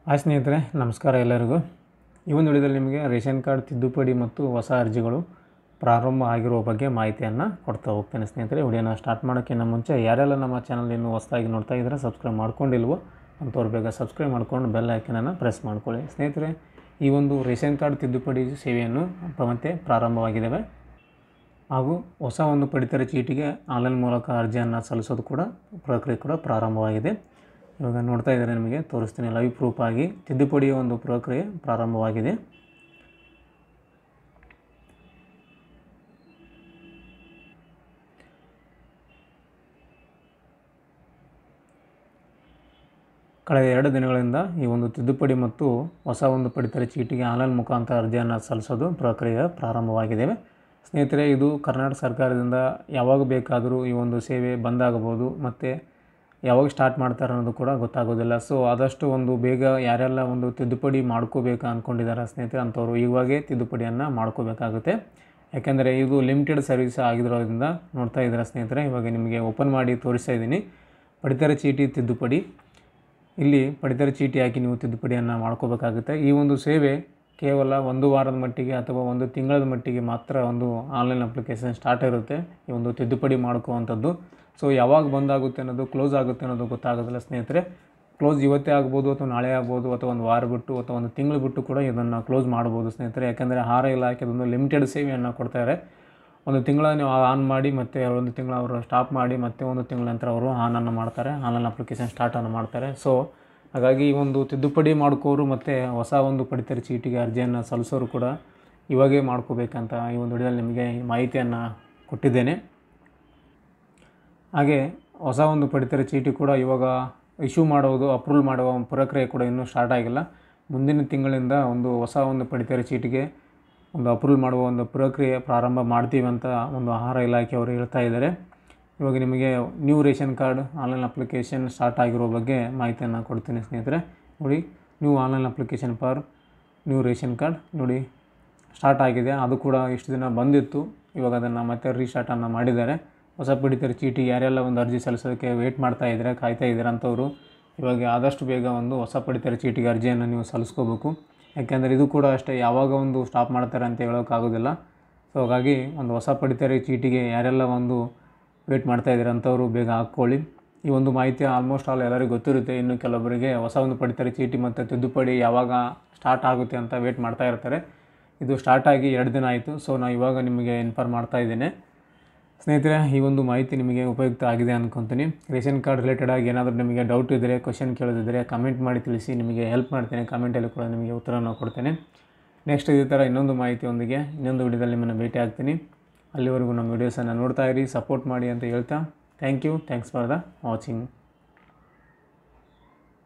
hi ಸ್ನೇಹಿತರೆ ನಮಸ್ಕಾರ ಎಲ್ಲರಿಗೂ ಈ ಒಂದು ವಿಡಿಯೋದಲ್ಲಿ ನಿಮಗೆ ರೇಷನ್ ಕಾರ್ಡ್ ತಿದ್ದುಪಡಿ ಮತ್ತು ಹೊಸ ಅರ್ಜಿಗಳು ಪ್ರಾರಂಭ ಆಗಿರುವ ಬಗ್ಗೆ ಮಾಹಿತಿಯನ್ನು ಕೊಡ್ತಾ ಹೋಗ್ತೇನೆ ಸ್ನೇಹಿತರೆ ವಿಡಿಯೋನ ಸ್ಟಾರ್ಟ್ ಮಾಡೋಕ್ಕಿಂತ ಮುಂಚೆ ಯಾರೆಲ್ಲ ನಮ್ಮ ಚಾನಲ್ ಇನ್ನೂ ಹೊಸದಾಗಿ ನೋಡ್ತಾ ಇದ್ದಾರೆ ಸಬ್ಸ್ಕ್ರೈಬ್ ಮಾಡ್ಕೊಂಡಿಲ್ವೋ ಅಂಥವ್ರು ಬೇಗ ಸಬ್ಸ್ಕ್ರೈಬ್ ಮಾಡ್ಕೊಂಡು ಬೆಲ್ ಐಕನನ್ನು ಪ್ರೆಸ್ ಮಾಡ್ಕೊಳ್ಳಿ ಸ್ನೇಹಿತರೆ ಈ ಒಂದು ರೇಷನ್ ಕಾರ್ಡ್ ತಿದ್ದುಪಡಿ ಸೇವೆಯನ್ನು ಮತ್ತೆ ಪ್ರಾರಂಭವಾಗಿದ್ದಾವೆ ಹಾಗೂ ಹೊಸ ಒಂದು ಪಡಿತರ ಚೀಟಿಗೆ ಆನ್ಲೈನ್ ಮೂಲಕ ಅರ್ಜಿಯನ್ನು ಸಲ್ಲಿಸೋದು ಕೂಡ ಪ್ರಕ್ರಿಯೆ ಕೂಡ ಪ್ರಾರಂಭವಾಗಿದೆ ಇವಾಗ ನೋಡ್ತಾ ಇದ್ದಾರೆ ನಿಮಗೆ ತೋರಿಸ್ತೀನಿ ಲೈವ್ ಪ್ರೂಫ್ ಆಗಿ ತಿದ್ದುಪಡಿಯ ಒಂದು ಪ್ರಕ್ರಿಯೆ ಪ್ರಾರಂಭವಾಗಿದೆ ಕಳೆದ ಎರಡು ದಿನಗಳಿಂದ ಈ ಒಂದು ತಿದ್ದುಪಡಿ ಮತ್ತು ಹೊಸ ಒಂದು ಪಡಿತರ ಚೀಟಿಗೆ ಆನ್ಲೈನ್ ಮುಖಾಂತರ ಅರ್ಜಿಯನ್ನು ಸಲ್ಲಿಸೋದು ಪ್ರಕ್ರಿಯೆ ಪ್ರಾರಂಭವಾಗಿದೆ ಸ್ನೇಹಿತರೆ ಇದು ಕರ್ನಾಟಕ ಸರ್ಕಾರದಿಂದ ಯಾವಾಗ ಬೇಕಾದರೂ ಈ ಒಂದು ಸೇವೆ ಬಂದಾಗಬಹುದು ಮತ್ತು ಯಾವಾಗ ಸ್ಟಾರ್ಟ್ ಮಾಡ್ತಾರೆ ಅನ್ನೋದು ಕೂಡ ಗೊತ್ತಾಗೋದಿಲ್ಲ ಸೊ ಆದಷ್ಟು ಒಂದು ಬೇಗ ಯಾರೆಲ್ಲ ಒಂದು ತಿದ್ದುಪಡಿ ಮಾಡ್ಕೋಬೇಕು ಅಂದ್ಕೊಂಡಿದ್ದಾರೆ ಸ್ನೇಹಿತರೆ ಅಂಥವ್ರು ಇವಾಗೇ ತಿದ್ದುಪಡಿಯನ್ನು ಮಾಡ್ಕೋಬೇಕಾಗುತ್ತೆ ಯಾಕೆಂದರೆ ಇದು ಲಿಮಿಟೆಡ್ ಸರ್ವಿಸ್ ಆಗಿರೋದ್ರಿಂದ ನೋಡ್ತಾ ಇದ್ದಾರೆ ಸ್ನೇಹಿತರೆ ಇವಾಗ ನಿಮಗೆ ಓಪನ್ ಮಾಡಿ ತೋರಿಸ್ತಾ ಇದ್ದೀನಿ ಪಡಿತರ ಚೀಟಿ ತಿದ್ದುಪಡಿ ಇಲ್ಲಿ ಪಡಿತರ ಚೀಟಿ ಹಾಕಿ ನೀವು ತಿದ್ದುಪಡಿಯನ್ನು ಮಾಡ್ಕೋಬೇಕಾಗುತ್ತೆ ಈ ಒಂದು ಸೇವೆ ಕೇವಲ ಒಂದು ವಾರದ ಮಟ್ಟಿಗೆ ಅಥವಾ ಒಂದು ತಿಂಗಳ ಮಟ್ಟಿಗೆ ಮಾತ್ರ ಒಂದು ಆನ್ಲೈನ್ ಅಪ್ಲಿಕೇಶನ್ ಸ್ಟಾರ್ಟ್ ಇರುತ್ತೆ ಈ ಒಂದು ತಿದ್ದುಪಡಿ ಮಾಡ್ಕೋವಂಥದ್ದು ಸೊ ಯಾವಾಗ ಬಂದಾಗುತ್ತೆ ಅನ್ನೋದು ಕ್ಲೋಸ್ ಆಗುತ್ತೆ ಅನ್ನೋದು ಗೊತ್ತಾಗೋದಿಲ್ಲ ಸ್ನೇಹಿತರೆ ಕ್ಲೋಸ್ ಇವತ್ತೇ ಆಗ್ಬೋದು ಅಥವಾ ನಾಳೆ ಆಗ್ಬೋದು ಅಥವಾ ಒಂದು ವಾರ ಬಿಟ್ಟು ಅಥವಾ ಒಂದು ತಿಂಗಳು ಬಿಟ್ಟು ಕೂಡ ಇದನ್ನು ಕ್ಲೋಸ್ ಮಾಡ್ಬೋದು ಸ್ನೇಹಿತರೆ ಯಾಕೆಂದರೆ ಆಹಾರ ಇಲಾಖೆ ಅದೊಂದು ಲಿಮಿಟೆಡ್ ಸೇವೆಯನ್ನು ಕೊಡ್ತಾರೆ ಒಂದು ತಿಂಗಳ ನೀವು ಆನ್ ಮಾಡಿ ಮತ್ತು ಒಂದು ತಿಂಗಳು ಅವರು ಸ್ಟಾಪ್ ಮಾಡಿ ಮತ್ತೆ ಒಂದು ತಿಂಗಳ ನಂತರ ಅವರು ಆನನ್ನು ಮಾಡ್ತಾರೆ ಆನ್ಲೈನ್ ಅಪ್ಲಿಕೇಶನ್ ಸ್ಟಾರ್ಟನ್ನು ಮಾಡ್ತಾರೆ ಸೊ ಹಾಗಾಗಿ ಈ ಒಂದು ತಿದ್ದುಪಡಿ ಮಾಡ್ಕೋರು ಮತ್ತು ಹೊಸ ಒಂದು ಪಡಿತರ ಚೀಟಿಗೆ ಅರ್ಜಿಯನ್ನು ಸಲ್ಲಿಸೋರು ಕೂಡ ಇವಾಗೇ ಮಾಡ್ಕೋಬೇಕಂತ ಈ ಒಂದು ವಿಡಿಯೋದಲ್ಲಿ ನಿಮಗೆ ಈ ಮಾಹಿತಿಯನ್ನು ಕೊಟ್ಟಿದ್ದೇನೆ ಹಾಗೆ ಹೊಸ ಒಂದು ಪಡಿತರ ಚೀಟಿ ಕೂಡ ಇವಾಗ ಇಶ್ಯೂ ಮಾಡೋದು ಅಪ್ರೂವಲ್ ಮಾಡುವ ಪ್ರಕ್ರಿಯೆ ಕೂಡ ಇನ್ನೂ ಸ್ಟಾರ್ಟ್ ಆಗಿಲ್ಲ ಮುಂದಿನ ತಿಂಗಳಿಂದ ಒಂದು ಹೊಸ ಒಂದು ಪಡಿತರ ಚೀಟಿಗೆ ಒಂದು ಅಪ್ರೂವಲ್ ಮಾಡುವ ಒಂದು ಪ್ರಕ್ರಿಯೆ ಪ್ರಾರಂಭ ಮಾಡ್ತೀವಿ ಅಂತ ಒಂದು ಆಹಾರ ಇಲಾಖೆಯವರು ಹೇಳ್ತಾ ಇದ್ದಾರೆ ಇವಾಗ ನಿಮಗೆ new ration card online application start ಆಗಿರೋ ಬಗ್ಗೆ ಮಾಹಿತಿಯನ್ನು ಕೊಡ್ತೀನಿ ಸ್ನೇಹಿತರೆ ನೋಡಿ new online application for new ration card ನೋಡಿ ಸ್ಟಾರ್ಟ್ ಆಗಿದೆ ಅದು ಕೂಡ ಇಷ್ಟು ದಿನ ಬಂದಿತ್ತು ಇವಾಗ ಅದನ್ನು ಮತ್ತೆ ರೀಸ್ಟಾರ್ಟನ್ನು ಮಾಡಿದ್ದಾರೆ ಹೊಸ ಪಡಿತರ ಚೀಟಿ ಯಾರೆಲ್ಲ ಒಂದು ಅರ್ಜಿ ಸಲ್ಲಿಸೋದಕ್ಕೆ ವೆಯ್ಟ್ ಮಾಡ್ತಾ ಇದ್ದಾರೆ ಕಾಯ್ತಾ ಇದ್ದಾರೆ ಅಂಥವ್ರು ಇವಾಗ ಆದಷ್ಟು ಬೇಗ ಒಂದು ಹೊಸ ಪಡಿತರ ಚೀಟಿಗೆ ಅರ್ಜಿಯನ್ನು ನೀವು ಸಲ್ಲಿಸ್ಕೋಬೇಕು ಯಾಕೆಂದರೆ ಇದು ಕೂಡ ಅಷ್ಟೇ ಯಾವಾಗ ಒಂದು ಸ್ಟಾಪ್ ಮಾಡ್ತಾರೆ ಅಂತ ಹೇಳೋಕ್ಕಾಗೋದಿಲ್ಲ ಸೊ ಹಾಗಾಗಿ ಒಂದು ಹೊಸ ಪಡಿತರ ಚೀಟಿಗೆ ಯಾರೆಲ್ಲ ಒಂದು ವೆಯ್ಟ್ ಮಾಡ್ತಾ ಇದ್ದಾರೆ ಅಂಥವ್ರು ಬೇಗ ಹಾಕ್ಕೊಳ್ಳಿ ಈ ಒಂದು ಮಾಹಿತಿ ಆಲ್ಮೋಸ್ಟ್ ಆಲ್ ಎಲ್ಲರಿಗೂ ಗೊತ್ತಿರುತ್ತೆ ಇನ್ನು ಕೆಲವೊಬ್ಬರಿಗೆ ಹೊಸ ಒಂದು ಪಡಿತರ ಚೀಟಿ ಮತ್ತು ತಿದ್ದುಪಡಿ ಯಾವಾಗ ಸ್ಟಾರ್ಟ್ ಆಗುತ್ತೆ ಅಂತ ವೆಯ್ಟ್ ಮಾಡ್ತಾ ಇರ್ತಾರೆ ಇದು ಸ್ಟಾರ್ಟ್ ಆಗಿ ಎರಡು ದಿನ ಆಯಿತು ಸೊ ನಾನು ಇವಾಗ ನಿಮಗೆ ಇನ್ಫಾರ್ಮ್ ಮಾಡ್ತಾ ಇದ್ದೇನೆ ಸ್ನೇಹಿತರೆ ಈ ಒಂದು ಮಾಹಿತಿ ನಿಮಗೆ ಉಪಯುಕ್ತ ಆಗಿದೆ ಅಂದ್ಕೊತೀನಿ ರೇಷನ್ ಕಾರ್ಡ್ ರಿಲೇಟೆಡ್ ಆಗಿ ಏನಾದರೂ ನಿಮಗೆ ಡೌಟ್ ಇದ್ದರೆ ಕ್ವಶನ್ ಕೇಳೋದಿದ್ದರೆ ಕಮೆಂಟ್ ಮಾಡಿ ತಿಳಿಸಿ ನಿಮಗೆ ಹೆಲ್ಪ್ ಮಾಡ್ತೇನೆ ಕಮೆಂಟಲ್ಲಿ ಕೂಡ ನಿಮಗೆ ಉತ್ತರವನ್ನು ಕೊಡ್ತೇನೆ ನೆಕ್ಸ್ಟ್ ಇದೇ ಥರ ಇನ್ನೊಂದು ಮಾಹಿತಿಯೊಂದಿಗೆ ಇನ್ನೊಂದು ವಿಡಿಯೋದಲ್ಲಿ ನಿಮ್ಮನ್ನು ಭೇಟಿ ಆಗ್ತೀನಿ ಅಲ್ಲಿವರೆಗೂ ನಮ್ಮ ವೀಡಿಯೋಸನ್ನು ನೋಡ್ತಾ ಇರಿ ಸಪೋರ್ಟ್ ಮಾಡಿ ಅಂತ ಹೇಳ್ತಾ thank you thanks for the watching